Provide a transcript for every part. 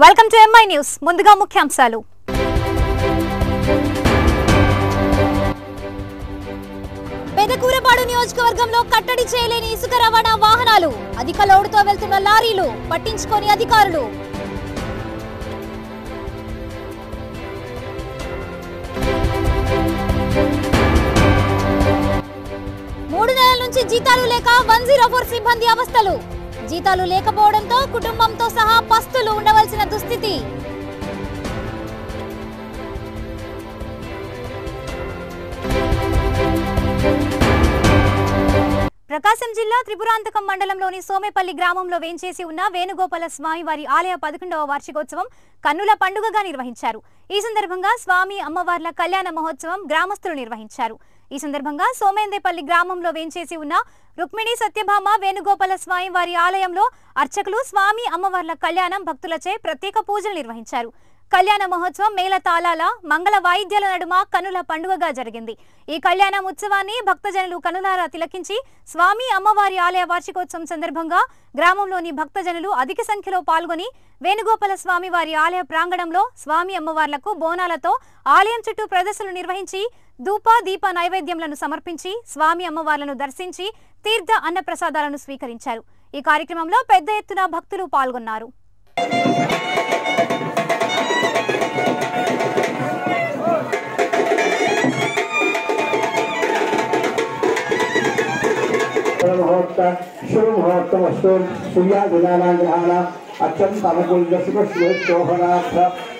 Welcome to MI news ముందుగా ముఖ్యాంశాలు పెదకూరపాడు నియోజకవర్గంలో కట్టడి చేయలేని ఇసుక రవాణా వాహనాలు అధిక లోడుతో వెళ్తున్న లారీలు పట్టించుకోని అధికారులు మూడు నెలల నుంచి జీతాలు లేక వన్ జీరో ఫోర్ సిబ్బంది అవస్థలు జీతాలు లేకపోవడంతో కుటుంబంతో సహా పస్తులు ఉండవలసిన దుస్థితి ప్రకాశం జిల్లా త్రిపురాంతకం మండలంలోని సోమేపల్లి గ్రామంలో వేంచేసి ఉన్న వేణుగోపాల స్వామి వారి ఆలయ పదకొండవ వార్షికోత్సవం కన్నుల పండుగగా నిర్వహించారు ఈ సందర్భంగా స్వామి అమ్మవార్ల కళ్యాణ మహోత్సవం గ్రామస్తులు నిర్వహించారు ఈ సందర్భంగా సోమేందేపల్లి గ్రామంలో వేంచేసి ఉన్న రుక్మిణి సత్యభామ వేణుగోపాల స్వామి వారి ఆలయంలో అర్చకులు స్వామి అమ్మవార్ల కళ్యాణం భక్తులచే ప్రత్యేక పూజలు నిర్వహించారు కళ్యాణ మహోత్సవం మేళ తాళాల మంగళ వాయిద్యాల నడుమ కనుల పండుగగా జరిగింది ఈ కళ్యాణం ఉత్సవాన్ని భక్తజనులు కనులారా తిలకించి స్వామి అమ్మవారి ఆలయ వార్షికోత్సవం సందర్భంగా గ్రామంలోని భక్తజనులు అధిక సంఖ్యలో పాల్గొని వేణుగోపాల స్వామి వారి ఆలయ ప్రాంగణంలో స్వామి అమ్మవార్లకు బోనాలతో ఆలయం చుట్టూ ప్రదర్శనలు నిర్వహించి ధూప దీప నైవేద్యములను సమర్పించి స్వామి అమ్మవార్లను దర్శించి తీర్థ అన్నప్రసాదాలను స్వీకరించారు ఈ కార్యక్రమంలో పెద్ద ఎత్తున భక్తులు పాల్గొన్నారు ముహూర్త శుభ ముహూర్తమస్తు సూర్యాదినానాం గ్రహాణ అత్యంత అనుకూల శుభశోహనార్థ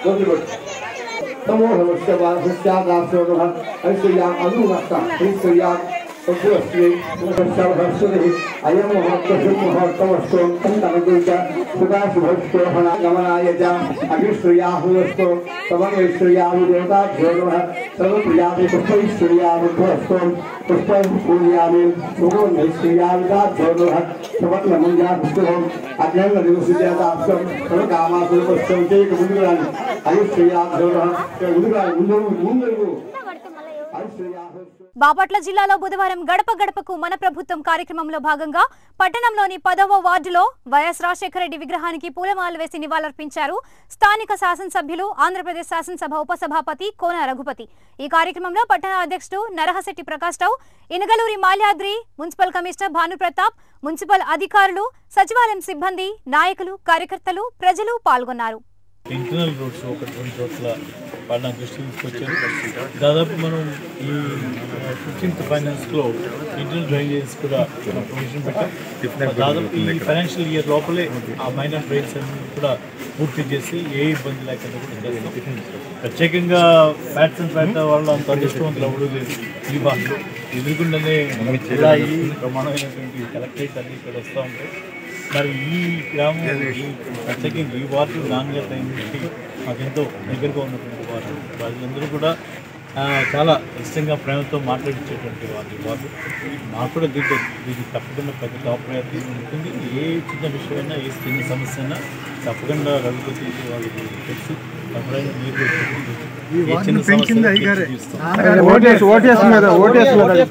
నమో నమస్య వాసుశ్యాదాసోగ ఐశ్వర్యాం అనుమస్త ఐశ్వర్యాం ఉద్వస్మి సర్వస్వతి అయం ముహూర్త శుభ ముహూర్తమస్తు అనుకూల శుభాశుభశోహన గమనాయ చ అభిశ్రియాహుస్తు సమైశ్వర్యాము దేవతాభ్యో నమః సర్వప్రియామి పుష్పైశ్వర్యాముద్వస్తు పుష్పం పూజయామి సుగోన్నైశ్వర్యామిదాభ్యో నమః సువర్ణముంజాపుష్పం అగ్నంగ దివసుజాతాప్సం సర్వకామాసురపక్షం చేయక ముందుకు రాని ఐశ్వర్యాభ్యో నమః ముందుకు రాని ముందు ముందు ఐశ్వర్యాహుస్తు బాపట్ల జిల్లాలో బుధవారం గడప గడపకు మన ప్రభుత్వం కార్యక్రమంలో భాగంగా పట్టణంలోని పదవ వార్డులో వైఎస్ రాజశేఖర రెడ్డి విగ్రహానికి పూలమాలలు వేసి నివాళులర్పించారు స్థానిక శాసనసభ్యులు ఆంధ్రప్రదేశ్ శాసనసభ ఉపసభాపతి కోన రఘుపతి ఈ కార్యక్రమంలో పట్టణ అధ్యక్షుడు Narahashetti Prakash Rao Inagaluri Malyadri municipal commissioner Bhanupratap municipal అధికారులు సచివాలయం సిబ్బంది నాయకులు కార్యకర్తలు ప్రజలు పాల్గొన్నారు ఇంటర్నల్ రోడ్స్ ఒక రెండు చోట్ల వాళ్ళ దృష్టికి తీసుకొచ్చారు దాదాపు మనం ఈ ఫిఫ్టీన్త్ ఫైనాన్స్లో ఇంటర్నల్ డ్రైనేజెస్ కూడా మనం ప్రొవిజన్ పెట్టాం దాదాపు ఈ ఫైనాన్షియల్ ఇయర్ లోపలే ఆ మైనర్ డ్రైన్స్ అన్ని కూడా పూర్తి చేసి ఏ ఇబ్బంది లేకుండా కూడా చేస్తాం ప్రత్యేకంగా ఫ్యాట్స్ అండ్ ఫ్యాట్ వాళ్ళు అంత అదృష్టవంతులు ఎవరు లేదు ఈ భాషలో ఎదురుకుండానే కుళాయి ప్రమాణమైనటువంటి కలెక్టరేట్ అన్ని ఇక్కడ వస్తూ ఉంటాయి మరి ఈ గ్రామం ఈ ప్రత్యేకంగా ఈ వార్డు నాన్నగారి టైం నుంచి మాకెంతో దగ్గరగా ఉన్నటువంటి వార్డు వాళ్ళందరూ కూడా ఆ, చాలా ఇష్టంగా ప్రేమతో మాట్లాడించేటువంటి వార్డు ఈ వార్డు మాకు కూడా దీంట్లో దీనికి తప్పకుండా పెద్ద టాప్ ప్రయారిటీ ఉంటుంది ఏ చిన్న విషయమైనా ఏ చిన్న సమస్య అయినా తప్పకుండా రఘుపతి వాళ్ళకి తెలుసు ఎప్పుడైనా మీరు కూడా చెప్పండి. ఏ చిన్న సమస్య అయినా తీరుస్తాం. ఓటేసి ఓటేసి మీద ఓటేసి మీద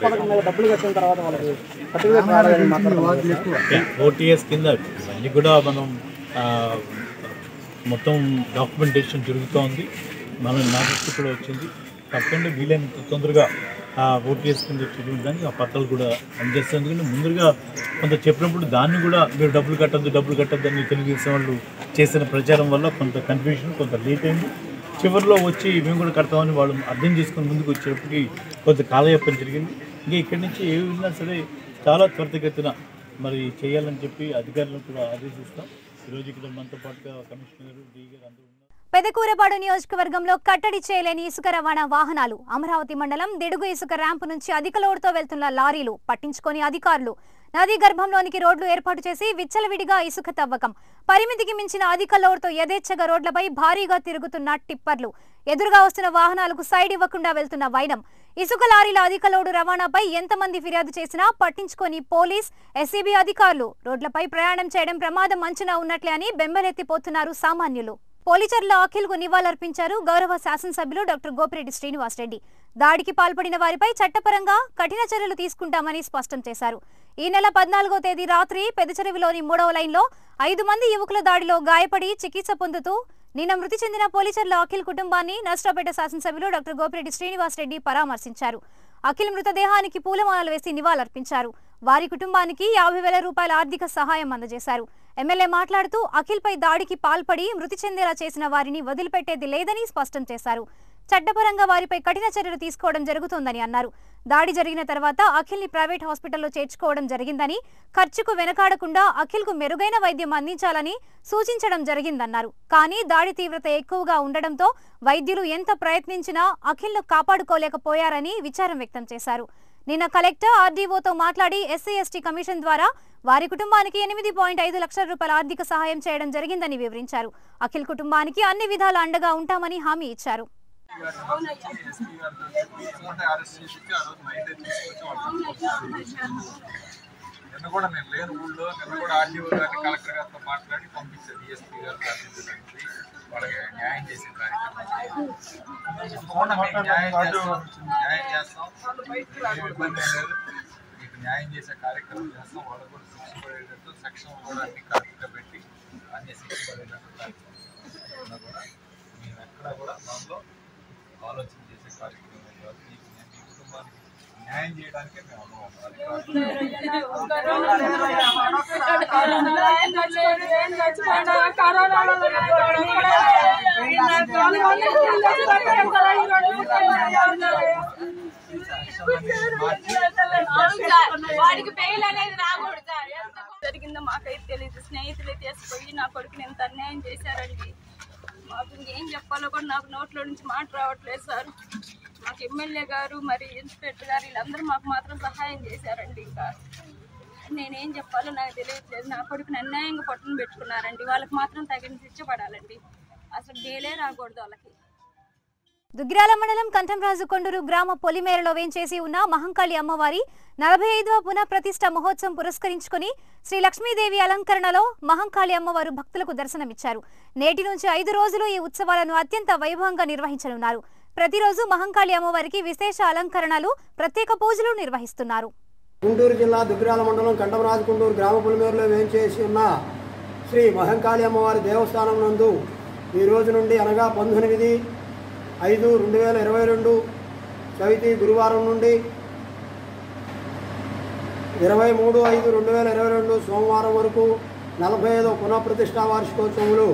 ఓటీఎస్ కింద అన్నీ కూడా మనం ఆ, మొత్తం డాక్యుమెంటేషన్ జరుగుతూ ఉంది మన నా దృష్టి కూడా వచ్చింది తప్పకుండా వీలైనంత తొందరగా ఆ ఓటీఎస్ కింద చూపించడానికి ఆ పత్రాలు కూడా అందజేస్తాం ఎందుకంటే ముందుగా కొంత చెప్పినప్పుడు దాన్ని కూడా మీరు డబ్బులు కట్టద్దు డబ్బులు కట్టద్దు అని తెలుగుదేశం వాళ్ళు చేసిన ప్రచారం వల్ల కొంత కన్ఫ్యూషన్ కొంత లేట్ అయింది చివరిలో వచ్చి మేము కూడా కడతామని వాళ్ళు అర్థం చేసుకుని ముందుకు వచ్చేటప్పటికి కొంత కాలయాపన జరిగింది ఇంకా ఇక్కడి నుంచి ఏ ఉన్నా సరే చాలా త్వరితగతిన మరి చేయాలని చెప్పి అధికారులను కూడా ఆదేశిస్తాం ఈరోజు ఇక్కడ మనతో పాటుగా కమిషనర్ డీ గారు అందరూ ఉన్నారు పెదకూరపాడు నియోజకవర్గంలో కట్టడి చేయలేని ఇసుక రవాణా వాహనాలు అమరావతి మండలం దిడుగు ఇసుక ర్యాంపు నుంచి అధిక లోడుతో వెళ్తున్న లారీలు పట్టించుకొని అధికారులు నదీ గర్భంలోనికి రోడ్లు ఏర్పాటు చేసి విచ్చలవిడిగా ఇసుక తవ్వకం పరిమితికి మించిన అధిక లోడుతో యథేచ్ఛగా రోడ్లపై భారీగా తిరుగుతున్న టిప్పర్లు ఎదురుగా వస్తున్న వాహనాలకు సైడ్ ఇవ్వకుండా వెళ్తున్న వైనం ఇసుక లారీల అధిక లోడు రవాణాపై ఎంతమంది ఫిర్యాదు చేసినా పట్టించుకొని పోలీస్ ఎస్సీబీ అధికారులు రోడ్లపై ప్రయాణం చేయడం ప్రమాదం అంచనా ఉన్నట్లే అని బెంబలెత్తిపోతున్నారు సామాన్యులు పోలీచర్ల అఖిల్కు నివాళులర్పించారు గౌరవ శాసనసభ్యులు డాక్టర్ గోపిరెడ్డి శ్రీనివాసరెడ్డి దాడికి పాల్పడిన వారిపై చట్టపరంగా కఠిన చర్యలు తీసుకుంటామని స్పష్టం చేశారు ఈ నెల పద్నాలుగో తేదీ రాత్రి పెదచెరువులోని మూడవ లైన్లో ఐదు మంది యువకుల దాడిలో గాయపడి చికిత్స పొందుతూ నిన్న మృతి చెందిన పోలీచర్ల అఖిల్ కుటుంబాన్ని నర్సరావుపేట శాసనసభ్యులు డాక్టర్ గోపిరెడ్డి శ్రీనివాస్ రెడ్డి పరామర్శించారు అఖిల్ మృతదేహానికి పూలమాలలు వేసి నివాళులర్పించారు వారి కుటుంబానికి యాభై వేల రూపాయల ఆర్థిక సహాయం అందజేశారు ఎమ్మెల్యే మాట్లాడుతూ అఖిల్పై దాడికి పాల్పడి మృతి చెందేలా చేసిన వారిని వదిలిపెట్టేది లేదని స్పష్టం చేశారు చట్టపరంగా వారిపై కఠిన చర్యలు తీసుకోవడం జరుగుతోందని అన్నారు దాడి జరిగిన తర్వాత అఖిల్ని ప్రైవేట్ హాస్పిటల్లో చేర్చుకోవడం జరిగిందని ఖర్చుకు వెనకాడకుండా అఖిల్కు మెరుగైన వైద్యం అందించాలని సూచించడం జరిగిందన్నారు కానీ దాడి తీవ్రత ఎక్కువగా ఉండడంతో వైద్యులు ఎంత ప్రయత్నించినా అఖిల్ను కాపాడుకోలేకపోయారని విచారం వ్యక్తం చేశారు నిన్న కలెక్టర్ ఆర్డీఓతో మాట్లాడి ఎస్సీ ఎస్టీ కమిషన్ ద్వారా వారి కుటుంబానికి ఎనిమిది పాయింట్ ఐదు లక్షల రూపాయల ఆర్థిక సహాయం చేయడం జరిగిందని వివరించారు అఖిల్ కుటుంబానికి అన్ని విధాల అండగా ఉంటామని హామీ ఇచ్చారు నిన్న కూడా నేను లేను ఊళ్ళో నిన్న కూడా ఆర్డీఓ గారిని కలెక్టర్ గారితో మాట్లాడి పంపించారు డిఎస్పీ గారు ప్రార్థించడానికి వాళ్ళకి న్యాయం చేసే కార్యక్రమం తప్పకుండా మీకు న్యాయం చేస్తాం న్యాయం చేస్తాం ఏమి ఇబ్బంది ఏం లేదు మీకు న్యాయం చేసే కార్యక్రమం చేస్తాం వాళ్ళకు కూడా శిక్ష పడేటట్టు సెక్షన్ కూడా అన్ని కరెక్ట్గా పెట్టి అన్ని శిక్ష పడేటట్టు కార్యక్రమం ఉన్నా కూడా మేము ఎక్కడ కూడా దానిలో ఆలోచన చేసే కార్యక్రమం కాదు మీకు మీ కుటుంబానికి న్యాయం చేయడానికే మేము ఉన్నాం అధికారులు వాడికి బెయిల్ అనేది రాకూడదు సార్ ఎంత జరిగిందో మాకైతే తెలియదు స్నేహితులే తీసుకుపోయి నా కొడుకుని ఎంత అన్యాయం చేశారండి మాకు ఇంకేం చెప్పాలో కూడా నాకు నోట్లో నుంచి మాట రావట్లేదు సార్ మాకు ఎమ్మెల్యే గారు మరి ఇన్స్పెక్టర్ గారు వీళ్ళందరూ మాకు మాత్రం సహాయం చేశారండి ఇంకా నేనేం చెప్పాలో నాకు తెలియట్లేదు నా కొడుకుని అన్యాయంగా పట్టును పెట్టుకున్నారండి వాళ్ళకి మాత్రం తగిన శిక్ష పడాలండి అసలు బెయిలే రాకూడదు వాళ్ళకి దుగ్గిరాల మండలం కంఠంరాజు కొండూరు గ్రామ పొలిమేరలో వేంచేసి ఉన్న మహంకాళి అమ్మవారి నలభై ఐదవ పునఃప్రతిష్ఠ మహోత్సవం పురస్కరించుకుని శ్రీ లక్ష్మీదేవి అలంకరణలో మహంకాళి అమ్మవారు భక్తులకు దర్శనమిచ్చారు నేటి నుంచి ఐదు రోజులు ఈ ఉత్సవాలను అత్యంత వైభవంగా నిర్వహించనున్నారు ప్రతిరోజు మహంకాళి అమ్మవారికి విశేష అలంకరణలు ప్రత్యేక పూజలు నిర్వహిస్తున్నారు గుంటూరు జిల్లా దుగ్గిరాల మండలం కండమరాజు గుంటూరు గ్రామ పులిమేరులో వేంచేసి ఉన్న శ్రీ మహంకాళి అమ్మవారి దేవస్థానం నందు ఈ రోజు నుండి అనగా పంతొమ్మిది ఐదు రెండు వేల ఇరవై రెండు చవితి గురువారం నుండి ఇరవై మూడు ఐదు రెండు వేల ఇరవై రెండు సోమవారం వరకు నలభై ఐదో పునఃప్రతిష్ఠా వార్షికోత్సవములు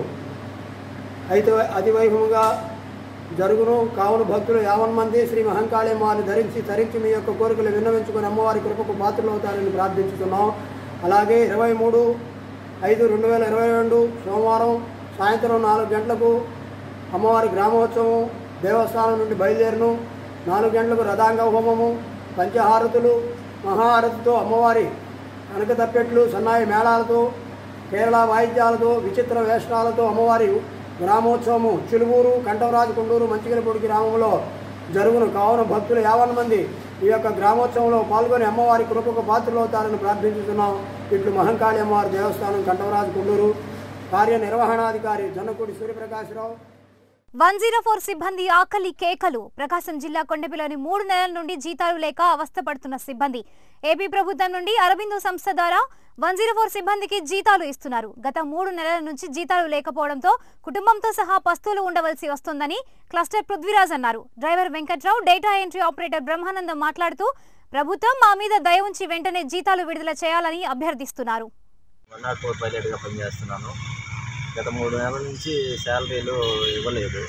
అయితే అతివైభవంగా జరుగును కావున భక్తులు యావన్ మంది శ్రీ మహంకాళి అమ్మవారిని ధరించి ధరించి మీ యొక్క కోరికలు విన్నవించుకుని అమ్మవారి కృపకు పాత్రలు అవుతారని ప్రార్థించుతున్నాం అలాగే ఇరవై మూడు ఐదు రెండు వేల ఇరవై రెండు సోమవారం సాయంత్రం నాలుగు గంటలకు అమ్మవారి గ్రామోత్సవం దేవస్థానం నుండి బయలుదేరును నాలుగు గంటలకు రథాంగ హోమము పంచహారతులు మహాహారతితో అమ్మవారి కనక తప్పెట్లు సన్నాయి మేళాలతో కేరళ వాయిద్యాలతో విచిత్ర వేషాలతో అమ్మవారి గ్రామోత్సవము చిలువూరు కంఠవరాజు కొండూరు మంచిగలపూడి గ్రామంలో జరుగును కావున భక్తులు యావన్ మంది ఈ యొక్క గ్రామోత్సవంలో పాల్గొని అమ్మవారి కృపకు పాత్రలు అవుతారని ప్రార్థించుతున్నాం ఇట్లు మహంకాళి అమ్మవారి దేవస్థానం కంఠవరాజు కొండూరు కార్యనిర్వహణాధికారి Janakudi Suryaprakashrao one zero four సిబ్బంది ఆకలి కేకలు ప్రకాశం జిల్లా కొండపిలోని మూడు నెలల నుండి జీతాలు లేక అవస్థపడుతున్న సిబ్బంది ఏపీ ప్రభుత్వం నుండి అరబిందో సంస్థ ద్వారా వన్ జీరో ఫోర్ సిబ్బందికి జీతాలు ఇస్తున్నారు గత మూడు నెలల నుంచి జీతాలు లేకపోవడంతో కుటుంబంతో సహా పస్తువులు ఉండవలసి వస్తోందని క్లస్టర్ పృథ్వీరాజ్ అన్నారు driver Venkatrao data entry operator Brahmanandam మాట్లాడుతూ ప్రభుత్వం మా మీద దయ ఉంచి వెంటనే జీతాలు విడుదల చేయాలని అభ్యర్థిస్తున్నారు వన్ నాట్ ఫోర్ పైలట్గా పనిచేస్తున్నాను గత మూడు నెలల నుంచి శాలరీలు ఇవ్వలేదు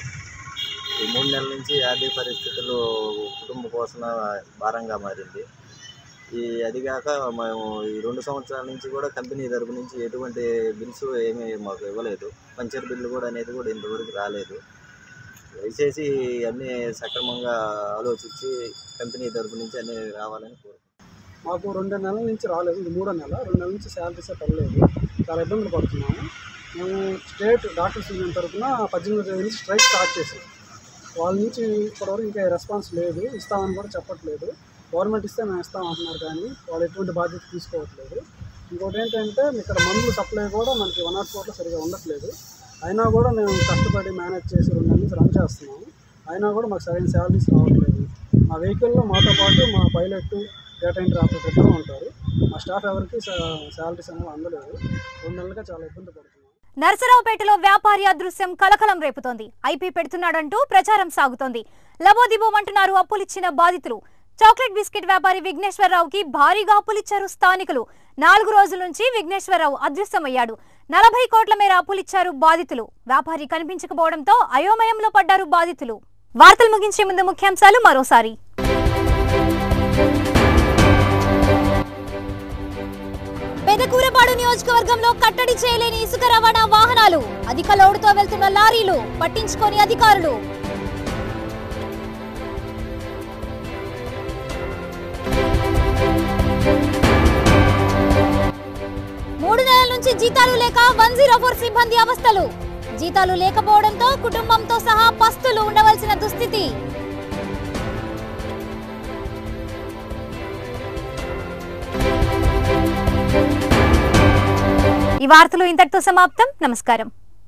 ఈ మూడు నెలల నుంచి ఆర్థిక పరిస్థితులు కుటుంబ పోషణ భారంగా మారింది ఈ అదిగాక మేము ఈ రెండు సంవత్సరాల నుంచి కూడా కంపెనీ తరపు నుంచి ఎటువంటి బిల్స్ ఏమీ మాకు ఇవ్వలేదు పంచర్ బిల్లు కూడా అనేది కూడా ఇంతవరకు రాలేదు దయచేసి అన్నీ సక్రమంగా ఆలోచించి కంపెనీ తరపు నుంచి అన్నీ రావాలని కోరుకుంటున్నాను మాకు రెండు నెలల నుంచి రాలేదు ఇది మూడో నెల రెండు నెలల నుంచి శాలరీసే పడలేదు చాలా ఇబ్బందులు పడుతున్నాము మేము స్టేట్ డాక్టర్స్ యూనియన్ తరఫున పద్దెనిమిది తేదీ నుంచి స్ట్రైక్ స్టార్ట్ చేసాం వాళ్ళ నుంచి ఇప్పటివరకు ఇంకా రెస్పాన్స్ లేదు ఇస్తామని కూడా చెప్పట్లేదు గవర్నమెంట్ ఇస్తే మేము ఇస్తాం అంటున్నారు కానీ వాళ్ళు ఎటువంటి బాధ్యత తీసుకోవట్లేదు ఇంకోటి ఏంటంటే ఇక్కడ మందులు సప్లై కూడా మనకి వన్ నాట్ ఫోర్లో సరిగా ఉండట్లేదు అయినా కూడా మేము కష్టపడి మేనేజ్ చేసి రెండు నెలల నుంచి రన్ చేస్తున్నాము అయినా కూడా మాకు సరైన శాలరీస్ రావట్లేదు మా వెహికల్లో మాతో పాటు మా పైలట్ డేటా ఎంట్రీ ఆపరేటర్ ఇద్దరు ఉంటారు మా స్టాఫ్ ఎవరికి శాలరీస్ అనేవి అందలేదు రెండు నెలలుగా చాలా ఇబ్బంది పడుతున్నాం నరసరావుపేటలో వ్యాపారి అదృశ్యం కలకలం రేపుతోంది ఐపీ పెడుతున్నాడంటూ ప్రచారం సాగుతోంది లబోదిబోమంటున్నారు అప్పులిచ్చిన బాధితులు చాక్లెట్ బిస్కెట్ వ్యాపారి విఘ్నేశ్వరరావుకి భారీగా అప్పులిచ్చారు స్థానికులు నాలుగు రోజుల నుంచి విఘ్నేశ్వరరావు అదృశ్యమయ్యాడు నలభై కోట్ల మేర అప్పులిచ్చారు బాధితులు వ్యాపారి కనిపించకపోవడంతో అయోమయంలో పడ్డారు బాధితులు వార్తలు ముగించే ముందు ముఖ్యాంశాలు మరోసారి పెదకూరపాడు నియోజకవర్గంలో కట్టడి చేయలేని ఇసుక రవాణా వాహనాలు అధిక లోడుతో వెళ్తున్న లారీలు పట్టించుకోని అధికారులు మూడు నెలల నుంచి జీతాలు లేక వన్ జీరో ఫోర్ సిబ్బంది అవస్థలు జీతాలు లేకపోవడంతో కుటుంబంతో సహా పస్తులు ఉండవలసిన దుస్థితి ఈ వార్తలు ఇంతటితో సమాప్తం నమస్కారం